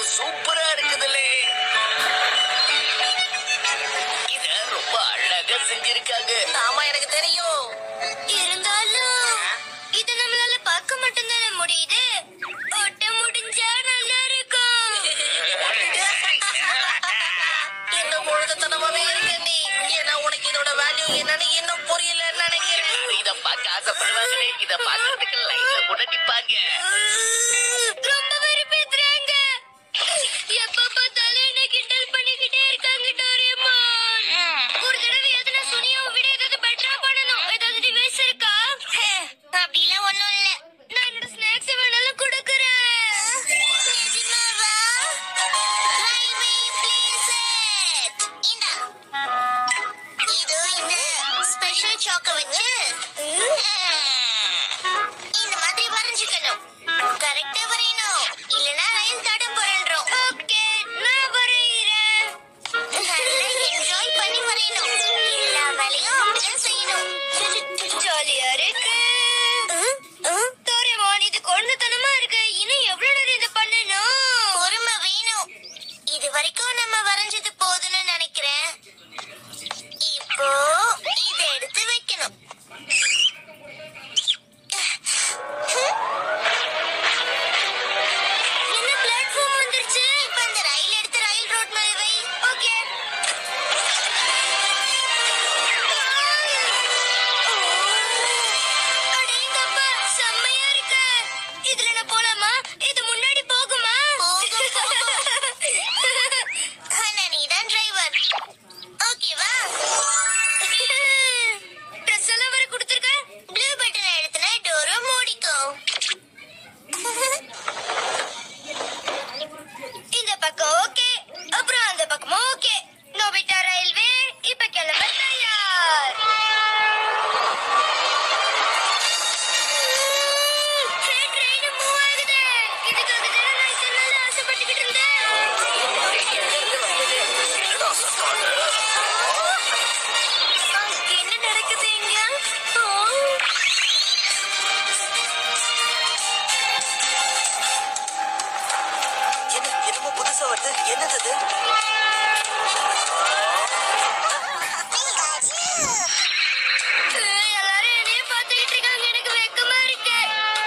சூப்பரா இருக்குதுல்லே இத ரொம்ப அழகா செஞ்சிருக்காங்க ஆமா எனக்கு தெரியும் இருந்தாலும் இது நம்மளால பார்க்க மட்டும்தானே முடியுது ஒட்ட முடிஞ்சா நல்லா இருக்கும் இன்னும் முழுதுத்தனமாவே இருக்க நீ ஏன்னா உனக்கு இதோட வேல்யூ என்னன்னு இன்னும் புரியலன்னு நினைக்கிறேன் எல்லாரும் இத பார்க்க ஆசைப்படுவாங்களே இத பார்க்கறதுக்கு லைன்ல கூட நிப்பாங்க ரொம்ப வெறுப்பேத்துறாங்க எப்ப பார்த்தாலும் என்ன கிண்டல் பண்ணிக்கிட்டே இருக்காங்க டோரேமான் ஒரு தடவை எதுனா சுனியோ விட ஏதாவது பெட்டரா பண்ணணும் ஏதாவது டிவைஸ் இருக்கா அப்படிலாம் ஒண்ணும் இல்ல நான் என்னோட ஸ்நாக்ஸ் வேணாலும் கொடுக்குறேன் நிஜமாவா ஹைவே ப்ளீஸ் இந்தா இது இந்த ஸ்பெஷல் சாக்க வச்சு இந்த மாதிரி வரைஞ்சுக்கணும் கரெக்டா வரையணும் இல்லனா ரயில் தடம் புரண்டுரும் ஓகே நான் வரையறேன் நல்லா என்ஜாய் பண்ணி வரையணும் எல்லா வேலையும் அப்படிதான் செய்யணும் ஜாலியா இருக்கு தோரேமான் இது குழந்தைத்தனமா இருக்கு இன்னும் எவ்வளவு நேரம் இதை பண்ணணும் பொறுமை வேணும் இது வரைக்கும் நம்ம வரைஞ்சது போதும்னு நினைக்கிறேன் இப்போ இதை எடுத்து வைக்கணும் என்ன பிளாட்ஃபார்ம் வந்துருச்சு இப்ப அந்த ரயில் எடுத்து ரயில் ரோட் மேல வை ஓகே அடேங்கப்பா செம்மையா இருக்கு இதுல நான் போலாமா இது முன்னாடி போகுமா ஆனா நீதான் டிரைவர் ஓகேவா ட்ரெஸ் எல்லாம் வர கொடுத்துருக்க ப்ளூ பட்டன் எடுத்துனா டோரும் மூடிக்கும் இந்த பக்கம் ஓகே அப்புறம் அந்த பக்கமும் ஓகே நோபிட்டா ரயில்வே இப்ப கிளம்ப தயார் ட்ரெயின் ட்ரெயின் மூவ் ஆகுது இதுக்காக தானே நான் இத்தனை நாள் ஆசைப்பட்டுக்கிட்டு இருந்தேன் என்னடா சத்தம் அது? என்ன நடக்குது இங்க ஓ. என்ன என்னமோ புதுசா வருது என்னது அது? எல்லாரும் என்னைய பார்த்துக்கிட்டு இருக்காங்க எனக்கு வெக்கமா இருக்கு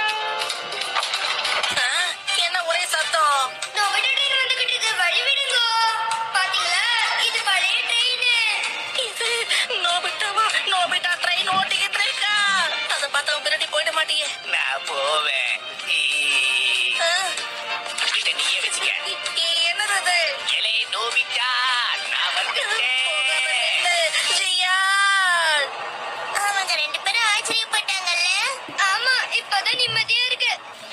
ஆ, என்ன ஒரே சத்தம் நோபிட்டா ட்ரெயின் வந்துகிட்டு இருக்கு வழி விடுங்க பாத்தீங்களா இது பழைய ட்ரெயின் இது நோபிட்டாவா நோபிட்டா ட்ரெயின் ஓட்டிக்கிட்டு இருக்கா அதை பார்த்தவன் பின்னாடி போயிட மாட்டியே நான் போவேன் ஈ. ஆ, இத நீயே வச்சுக்க இ- என்னது அது எலே நோபிட்டா நான் வந்துட்டேன் ஜியான் அவங்க ரெண்டு பேரும் ஆச்சரியப்பட்டாங்கல்ல ஆமா இப்பதான் நிம்மதியா இருக்கு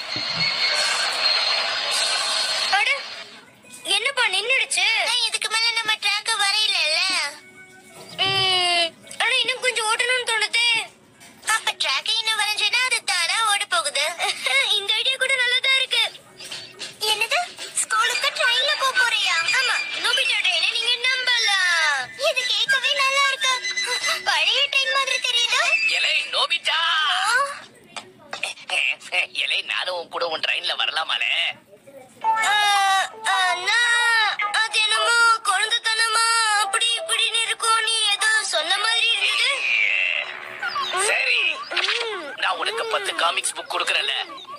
அட என்னப்பா நின்னுடுச்சு இதுக்கு மேல நம்ம ட்ராக்க வரையிலல்ல ஆனா இன்னும் கொஞ்சம் ஓட்டணும்னு தோணுதே அப்ப ட்ராக்க இன்னும் வரைஞ்சேன்னா அது தானா ஓட போகுது இந்த ஐடியா கூட நல்லதா இருக்கு என்னது ஸ்கூலுக்கு ட்ரெயின்ல போக போறியா ஆமா நோபிட்டா ட்ரெயினை நீங்க நம்பலாம் இது கேட்கவே நல்லா இருக்கு பழைய ட்ரெயின் மாதிரி தெரியுதா எலே நோபிட்டா எலே நானும் உன் கூட உன் ட்ரெயின்ல வரலாமாலே ஆஹ், அண்ணா, அது என்னமோ குழந்தைத்தனமா அப்படி இப்படின்னு இருக்கும் நீ ஏதோ சொன்ன மாதிரி இருந்தது சரி நான் உனக்கு பத்து காமிக்ஸ் புக் கொடுக்கறேன்ல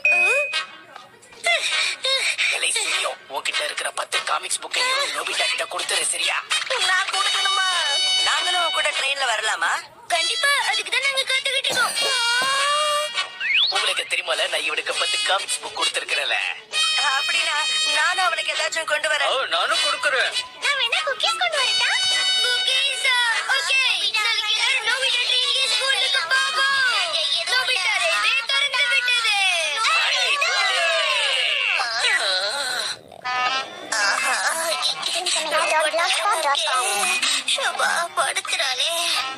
எலை சூரியம் உன்கிட்ட இருக்கிற பத்து காமிக்ஸ் புக்கையும் நோபிட்டா கிட்ட கொடுத்துரு சரியா நான் கொடுக்கணுமா நாங்களும் உன் கூட ட்ரெயின்ல வரலாமா கண்டிப்பா அதுக்கு தான் நாங்க காத்துக்கிட்டு இருக்கோம் உங்களுக்கு தெரியுமால நான் இவனுக்கு பத்து காமிக்ஸ் புக் கொடுத்துருக்கிறேன்ல அப்படின்னா நானும் அவனுக்கு ஏதாச்சும் கொண்டு வரேன் நானும் கொடுக்குறேன் நான் வேணா குக்கீஸ் கொண்டு வரட்டா குக்கீஸ் ஓகே நாளைக்கு எல்லாரும் நோபிட்டா ட்ரெயின்ல ஸ்கூலுக்கு போவோம் நோபிட்டா ரயில்வே திறந்து விட்டது ஷபா படுக்கிறாளே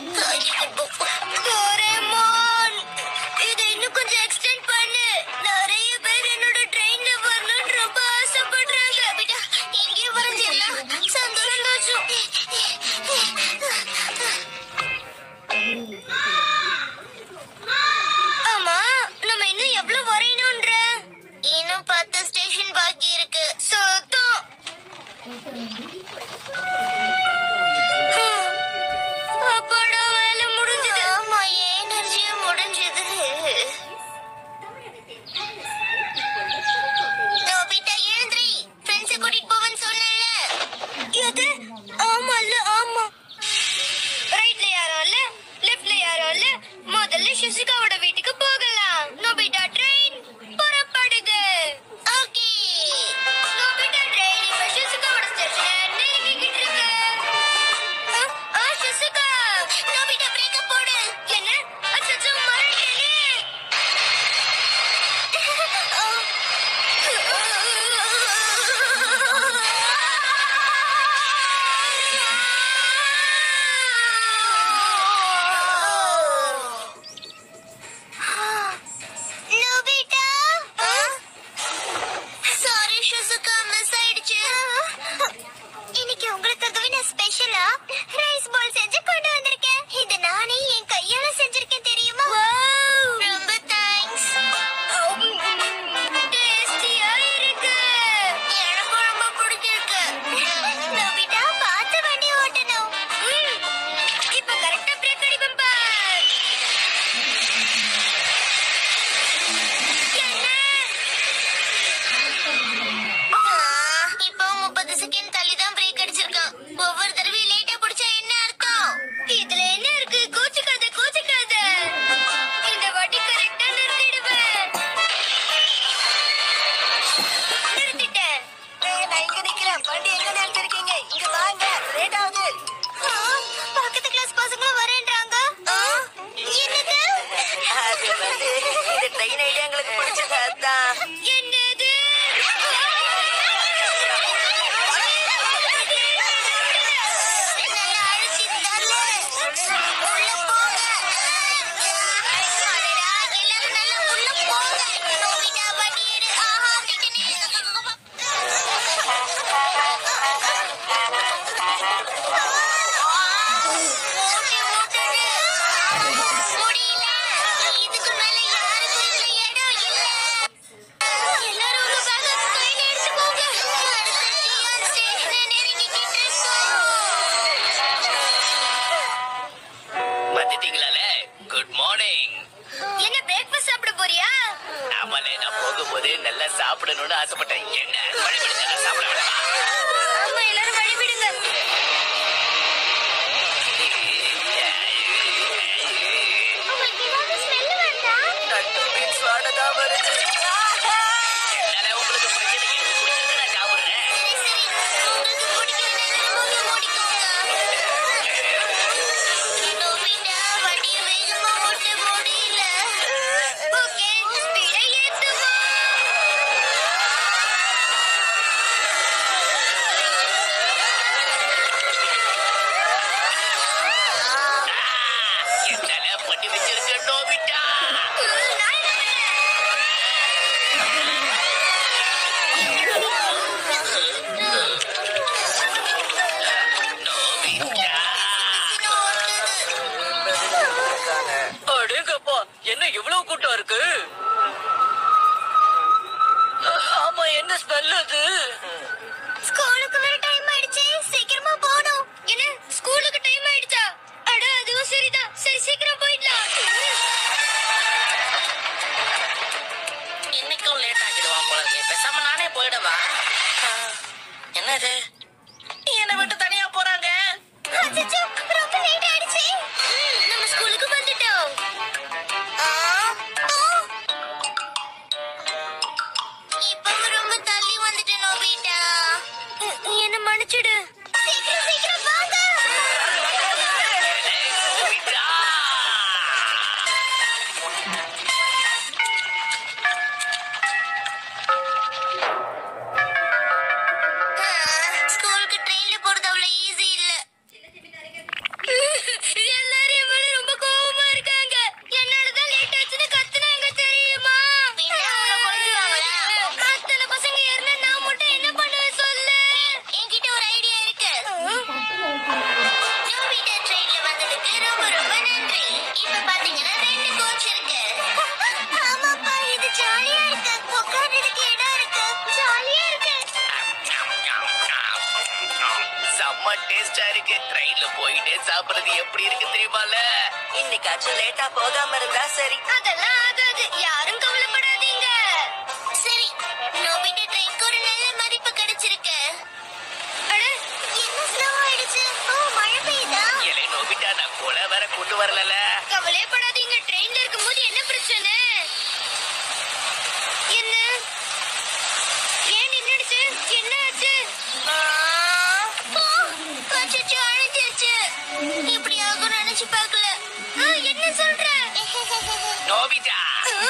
டோரேமான் இதை இன்னும் கொஞ்சம் எக்ஸ்டெண்ட் பண்ணு நிறைய பேர் என்னோட ட்ரெயின்ல வரணும்னு ரொம்ப ஆசைப்படுறாங்க எங்கேயும் வரைஞ்சிடலாம் சந்தோஷம் ஆமா நம்ம இன்னும் எவ்வளவு வரையணும்ன்ற இன்னும் பத்து ஸ்டேஷன் பாக்கி இருக்கு சத்தம் கூட்டிட்டு போவேன்னு சொன்னேன்ல எது ஆமால்ல ஆமா ரைட்ல யாரும் இல்ல லெஃப்ட்ல யாரும் இல்ல முதல்ல ஷிசுகாவோட வீட்டுக்கு போகலாம் நோபிட்டா ட்ரெயின் புறப்படுது ஓகே நோபிட்டா ட்ரெயின் இப்ப ஷிசுகாவோட ஸ்டேஷனை நெருங்கிக்கிட்டு இருக்கு ஆ, ஆ, ஷிசுகா நோபிட்டா பிரேக்க போடு என்ன அச்சச்சோ மறந்துட்டேனே நோபிட்டா சாரி ஷிசுகா மிஸ் ஆயிடுச்சு இன்னைக்கு உங்களுக்காகவே நான் ஸ்பெஷலா ரைஸ் பால் செஞ்சு கொண்டு வந்திருக்கேன் இது நானே என் கையால செஞ்சிருக்கேன் தெரியுமா ரொம்ப தேங்க்ஸ் டேஸ்டியா இருக்கு எனக்கும் ரொம்ப பிடிச்சிருக்கு நோபிட்டா பார்த்து வண்டி ஓட்டணும் இப்போ கரெக்டா பிரேக் அடிப்பேன் பார் இப்போ முப்பது செகண்ட் தள்ளி தான் பிரேக் அடிச்சிருக்கான் ஒவ்வொரு தடவையும் லேட்டா பிடிச்சா என்ன அர்த்தம் இதுல என்ன இருக்கு கோச்சுக்காத கோச்சுக்காத இந்த வாட்டி கரெக்டா நிறுத்திடுவேன் நிறுத்திட்டேன் நான் இங்க நிக்கிறேன் வண்டி எங்க நிறுத்திருக்கீங்க இங்க வாங்க லேட் ஆகுது ஆ, பக்கத்து கிளாஸ் பசங்களும் வரேன்றாங்க ஆ, என்னது அது வந்து இந்த ட்ரெயின் ஐடியா எங்களுக்கு பிடிச்சது அதான் என்னது நல்லா அழுத்தி தரல. உள்ள போங்க. அடடா, எல்லாரும் நல்லா உள்ள போங்க. நோபிட்டா, வண்டி எடு. ஆஹா, ஓட்டி ஓட்டுது. முடியல. இதுக்கு மேல யாருக்கும் இதுல இடம் இல்ல. எல்லாரும் உங்க பேக கையில எடுத்துக்கோங்க. அடுத்த TR ஸ்டேஷனை நெருங்கிக்கிட்டு இருக்கோம். வந்துட்டீங்களால குட் மார்னிங் என்ன பிரேக்ஃபாஸ்ட் சாப்பிட போறியா ஆமாலே நான் போகும்போது நல்லா சாப்பிடணும்னு ஆசைப்பட்டேன் என்ன வழி விடுங்க, நான் சாப்பிட விடவா? ஆமா எல்லாரும் வழி விடுங்க உங்களுக்கு ஏதாவது ஸ்மெல் வருதா நட்டு பீன்ஸ் வாடதான் வருது என்னால உங்களுக்கு பிரச்சனை எனக்கு பிடிச்சிருக்கு, நான் சாப்பிடுறேன் சரி சரி உங்களுக்கு பிடிக்கலன்னா மூக்க மூடிக்கோங்க நோபிட்டா வண்டியை வேகமா ஓட்ட முடியல ஓகே ஸ்பீடை ஏத்துமா என்னால பண்ணி வச்சிருக்க நோபிட்டா நோபிட்டா அடேங்கப்பா என்ன இவ்வளவு கூட்டம் இருக்கு ஆமா என்ன ஸ்மெல் அது ஸ்கூலுக்கு வர டைம் ஆயிடுச்சு சீக்கிரமா போகணும் என்ன ஸ்கூலுக்கு டைம் ஆயிடுச்சா அட அதுவும் சரிதான் சரி சீக்கிரம் போயிடலாம் இன்னைக்கும் லேட் ஆகிடுவான் போல இருக்கே பேசாம நானே போயிடவா ஆ, என்னது என்னை விட்டு தனியா போறாங்க அச்சச்சோ, ரொம்ப லேட் ஆயிடுச்சு ம், நம்ம ஸ்கூலுக்கு வந்துட்டோம் ஆ, ஓ. இப்பவும் ரொம்ப தள்ளி வந்துட்டேன் நோபிட்டா என்ன மன்னிச்சிடு சீக்கிரம் சீக்கிரம் வாங்க நோபிட்டா ஸ்கூலுக்கு ட்ரெயின்ல போறது அவ்வளவு ஈஸி இல்ல எல்லாரும் என் மேல ரொம்ப கோவமா இருக்காங்க என்னாலதான் லேட் ஆச்சுன்னு கத்துனாங்க தெரியுமா அத்தனை பசங்க ஏறினா நான் மட்டும் என்ன பண்ணுவேன் சொல்லு என்கிட்ட ஒரு ஐடியா இருக்கு நோபிட்டா ட்ரெயின்ல வந்ததுக்கு ரொம்ப ரொம்ப நன்றி இப்ப பாத்தீங்கன்னா ரெண்டு கோச் இருக்கு ஆமாப்பா இது ஜாலியா இருக்கு உட்கார்றதுக்கு இடம் இருக்கு ஜாலியா இருக்கு செம்ம டேஸ்டா இருக்கு ட்ரெயின்ல போயிட்டே சாப்பிடுறது எப்படி இருக்கு தெரியுமால இன்னைக்காச்சும் லேட்டா போகாம இருந்தா சரி அதெல்லாம் ஆகாது யாரும் கவலைப்படாதீங்க சரி நோபிட்டா ட்ரெயினுக்கு ஒரு நல்ல மதிப்பு கிடைச்சிருக்கு வரல கவலைப்படாதீங்க ட்ரெயின்ல இருக்கும்போது என்ன பிரச்சனை என்ன ஏன் நின்னுடுச்சு என்ன ஆச்சு ஆ, ஆ, அச்சச்சோ, அழைச்சிருச்சு இப்படி ஆகும் நினைச்சு பார்க்கல ஆ, என்ன சொல்ற நோபிதா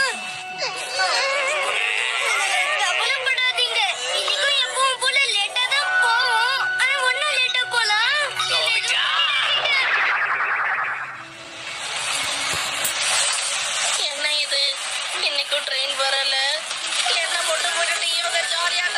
கவலைப்படாதீங்க இன்னைக்கும் எப்பவும் போல லேட்டா தான் போவோம் ஆனா ஒன்னும் லேட்டா போலாம் நோபிதா என்ன இது இன்னைக்கும் ட்ரெயின் வரல என்ன மட்டும் போட்டுட்டு இவங்க ஜாலியா